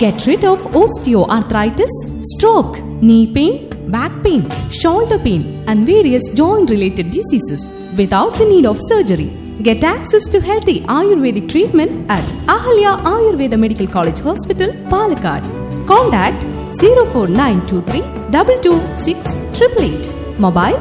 Get rid of osteoarthritis, stroke, knee pain, back pain, shoulder pain, and various joint related diseases without the need of surgery. Get access to healthy Ayurvedic treatment at Ahalya Ayurveda Medical College Hospital, Palakkad. Contact 04923 226 888. Mobile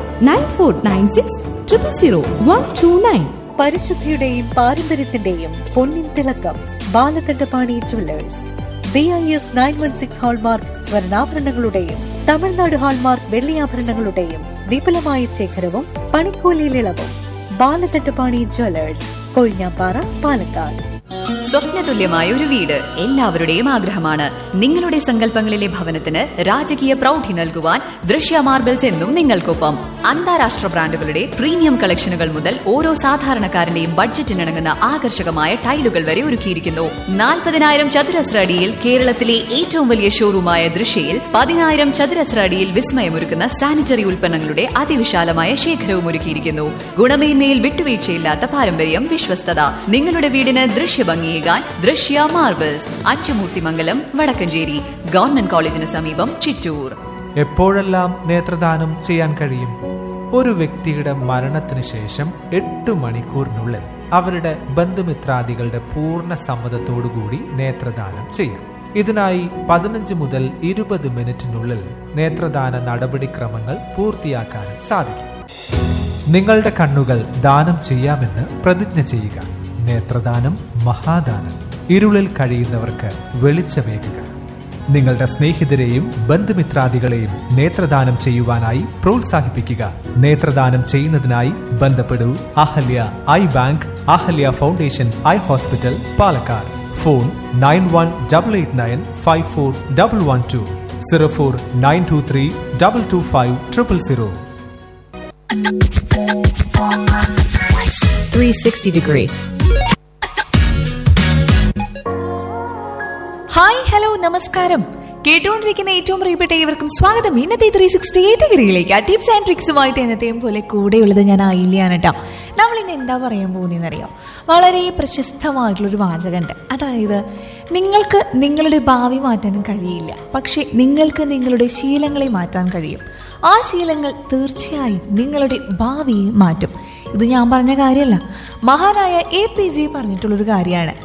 9496 000 129. പരിശുദ്ധിയുടെയും പാരമ്പര്യത്തിന്റെയും പൊന്നിൻ തിളക്കം Balakandapani jewellers B I S nine one six hallmark സ്വർണ്ണാഭരണങ്ങളുടെയും Tamil Nadu hallmark വെള്ളിയാഭരണങ്ങളുടെയും വിപുലമായ ശേഖരവും പണിക്കൂലിയിൽ ഇളവും ബാലകണ്ഠപാണി ജ്വല്ലേഴ്സ് കൊഴിഞ്ഞാപ്പാറ പാലക്കാട് സ്വപ്നതുല്യമായ ഒരു വീട് എല്ലാവരുടെയും ആഗ്രഹമാണ് നിങ്ങളുടെ സങ്കല്പങ്ങളിലെ ഭവനത്തിന് രാജകീയ പ്രൗഢി നൽകുവാൻ ദൃശ്യ മാർബിൾസ് എന്നും നിങ്ങൾക്കൊപ്പം അന്താരാഷ്ട്ര ബ്രാൻഡുകളുടെ പ്രീമിയം കളക്ഷനുകൾ മുതൽ ഓരോ സാധാരണക്കാരന്റെയും ബഡ്ജറ്റിനിണങ്ങുന്ന ആകർഷകമായ ടൈലുകൾ വരെ ഒരുക്കിയിരിക്കുന്നു നാൽപ്പതിനായിരം ചതുരശ്ര അടിയിൽ കേരളത്തിലെ ഏറ്റവും വലിയ ഷോറൂമായ ദൃശ്യയിൽ പതിനായിരം ചതുരശ്ര അടിയിൽ വിസ്മയമൊരുക്കുന്ന സാനിറ്ററി ഉൽപ്പന്നങ്ങളുടെ അതിവിശാലമായ ശേഖരവും ഒരുക്കിയിരിക്കുന്നു ഗുണമേന്മയിൽ വിട്ടുവീഴ്ചയില്ലാത്ത പാരമ്പര്യം വിശ്വസ്തത നിങ്ങളുടെ വീടിന് ദൃശ്യഭംഗിയേകാൻ ദൃശ്യ മാർബിൾസ് അച്ചുമൂർത്തിമംഗലം വടക്കഞ്ചേരി ഗവൺമെന്റ് കോളേജിന് സമീപം ചിറ്റൂർ എപ്പോഴെല്ലാം നേത്രദാനം ചെയ്യാൻ കഴിയും ഒരു വ്യക്തിയുടെ മരണത്തിന് ശേഷം എട്ട് മണിക്കൂറിനുള്ളിൽ അവരുടെ ബന്ധുമിത്രാദികളുടെ പൂർണ്ണ സമ്മതത്തോടുകൂടി നേത്രദാനം ചെയ്യാം ഇതിനായി പതിനഞ്ച് മുതൽ ഇരുപത് മിനിറ്റിനുള്ളിൽ നേത്രദാന നടപടിക്രമങ്ങൾ പൂർത്തിയാക്കാനും സാധിക്കും നിങ്ങളുടെ കണ്ണുകൾ ദാനം ചെയ്യാമെന്ന് പ്രതിജ്ഞ ചെയ്യുക നേത്രദാനം മഹാദാനം ഇരുളിൽ കഴിയുന്നവർക്ക് വെളിച്ചമേകുക നിങ്ങളുടെ സ്നേഹിതരെയും ബന്ധുമിത്രാദികളെയും നേത്രദാനം ചെയ്യുവാനായി പ്രോത്സാഹിപ്പിക്കുക നേത്രദാനം ചെയ്യുന്നതിനായി ബന്ധപ്പെടൂ Ahalya eye bank Ahalya foundation eye hospital Palakkad phone nine one double eight nine five four double one two zero four nine two three double two five triple zero 360 degree. Hi hello നമസ്കാരം കേട്ടുകൊണ്ടിരിക്കുന്ന ഏറ്റവും പ്രിയപ്പെട്ട ഏവർക്കും സ്വാഗതം ഇന്നത്തെ ത്രീ സിക്സ്റ്റി എയ്റ്റ് ഡിഗ്രിയിലേക്ക് tips and ട്രിക്സുമായിട്ട് എന്നത്തെയും പോലെ കൂടെയുള്ളത് ഞാൻ ആയില്ലാണ് കേട്ടോ നമ്മൾ ഇന്ന് എന്താ പറയാൻ പോകുന്നതെന്നറിയോ വളരെ പ്രശസ്തമായിട്ടുള്ളൊരു വാചകമുണ്ട് അതായത് നിങ്ങൾക്ക് നിങ്ങളുടെ ഭാവി മാറ്റാനും കഴിയില്ല പക്ഷേ നിങ്ങൾക്ക് നിങ്ങളുടെ ശീലങ്ങളെ മാറ്റാൻ കഴിയും ആ ശീലങ്ങൾ തീർച്ചയായും നിങ്ങളുടെ ഭാവിയെ മാറ്റും ഇത് ഞാൻ പറഞ്ഞ കാര്യമല്ല മഹാനായ എ പി ജി പറഞ്ഞിട്ടുള്ളൊരു കാര്യമാണ്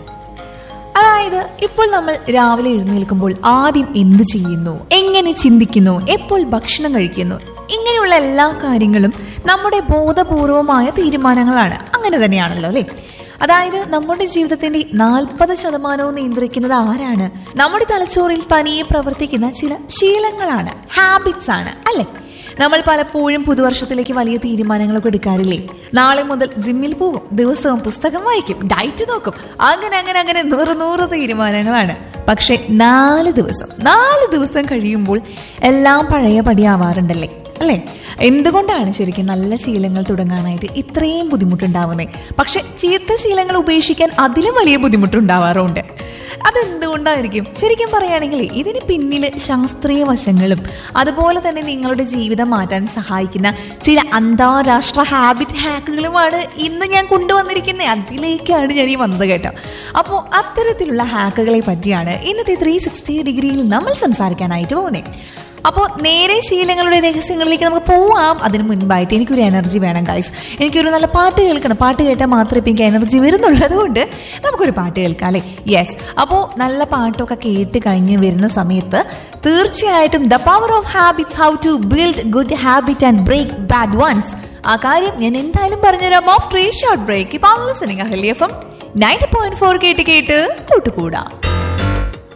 അതായത് ഇപ്പോൾ നമ്മൾ രാവിലെ എഴുന്നേൽക്കുമ്പോൾ ആദ്യം എന്ത് ചെയ്യുന്നു എങ്ങനെ ചിന്തിക്കുന്നു എപ്പോൾ ഭക്ഷണം കഴിക്കുന്നു ഇങ്ങനെയുള്ള എല്ലാ കാര്യങ്ങളും നമ്മുടെ ബോധപൂർവമായ തീരുമാനങ്ങളാണ് അങ്ങനെ തന്നെയാണല്ലോ അല്ലേ അതായത് നമ്മുടെ ജീവിതത്തിന്റെ നാൽപ്പത് ശതമാനവും നിയന്ത്രിക്കുന്നത് ആരാണ് നമ്മുടെ തലച്ചോറിൽ തനിയെ പ്രവർത്തിക്കുന്ന ചില ശീലങ്ങളാണ് ഹാബിറ്റ്സ് ആണ് അല്ലേ നമ്മൾ പലപ്പോഴും പുതുവർഷത്തിലേക്ക് വലിയ തീരുമാനങ്ങളൊക്കെ എടുക്കാറില്ലേ നാളെ മുതൽ ജിമ്മിൽ പോകും ദിവസവും പുസ്തകം വായിക്കും ഡയറ്റ് നോക്കും അങ്ങനെ അങ്ങനെ അങ്ങനെ നൂറ് നൂറ് തീരുമാനങ്ങളാണ് പക്ഷെ നാല് ദിവസം നാല് ദിവസം കഴിയുമ്പോൾ എല്ലാം പഴയ പടിയാവാറുണ്ടല്ലേ അല്ലേ എന്തുകൊണ്ടാണ് ശരിക്കും നല്ല ശീലങ്ങൾ തുടങ്ങാനായിട്ട് ഇത്രയും ബുദ്ധിമുട്ടുണ്ടാവുന്നത് പക്ഷെ ചീത്ത ശീലങ്ങൾ ഉപേക്ഷിക്കാൻ അതിലും വലിയ ബുദ്ധിമുട്ടുണ്ടാവാറുണ്ട് അതെന്തുകൊണ്ടായിരിക്കും ശരിക്കും പറയുകയാണെങ്കിൽ ഇതിന് പിന്നിൽ ശാസ്ത്രീയ വശങ്ങളും അതുപോലെ തന്നെ നിങ്ങളുടെ ജീവിതം മാറ്റാൻ സഹായിക്കുന്ന ചില അന്താരാഷ്ട്ര ഹാബിറ്റ് ഹാക്കുകളുമാണ് ഇന്ന് ഞാൻ കൊണ്ടുവന്നിരിക്കുന്നത് അതിലേക്കാണ് ഞാൻ ഈ വന്നത് കേട്ടോ അപ്പോൾ അത്തരത്തിലുള്ള ഹാക്കുകളെ പറ്റിയാണ് ഇന്നത്തെ ത്രീ സിക്സ്റ്റി ഡിഗ്രിയിൽ നമ്മൾ സംസാരിക്കാനായിട്ട് പോകുന്നത് അപ്പോൾ നേരെ ശീലങ്ങളുടെ രഹസ്യങ്ങളിലേക്ക് നമുക്ക് പോവാം അതിന് മുൻപായിട്ട് എനിക്കൊരു എനർജി വേണം ഗൈസ് എനിക്കൊരു നല്ല പാട്ട് കേൾക്കണം പാട്ട് കേട്ടാൽ മാത്രമേ ഇപ്പം എനിക്ക് എനർജി വരുന്നുള്ളൂ അതുകൊണ്ട് നമുക്കൊരു പാട്ട് കേൾക്കാം അല്ലേ യെസ് അപ്പോൾ നല്ല പാട്ടൊക്കെ കേട്ട് കഴിഞ്ഞ് വരുന്ന സമയത്ത് തീർച്ചയായിട്ടും the power of habits how to build good habit and break bad ones ആ കാര്യം ഞാൻ എന്തായാലും പറഞ്ഞുതരാം ഓഫ് ട്രീ ഷോർട്ട് ബ്രേക്ക് ഇപ്പോൾ listening Ahalya F M ninety point four കേട്ട് കേട്ട് കൂട്ടുകൂടാം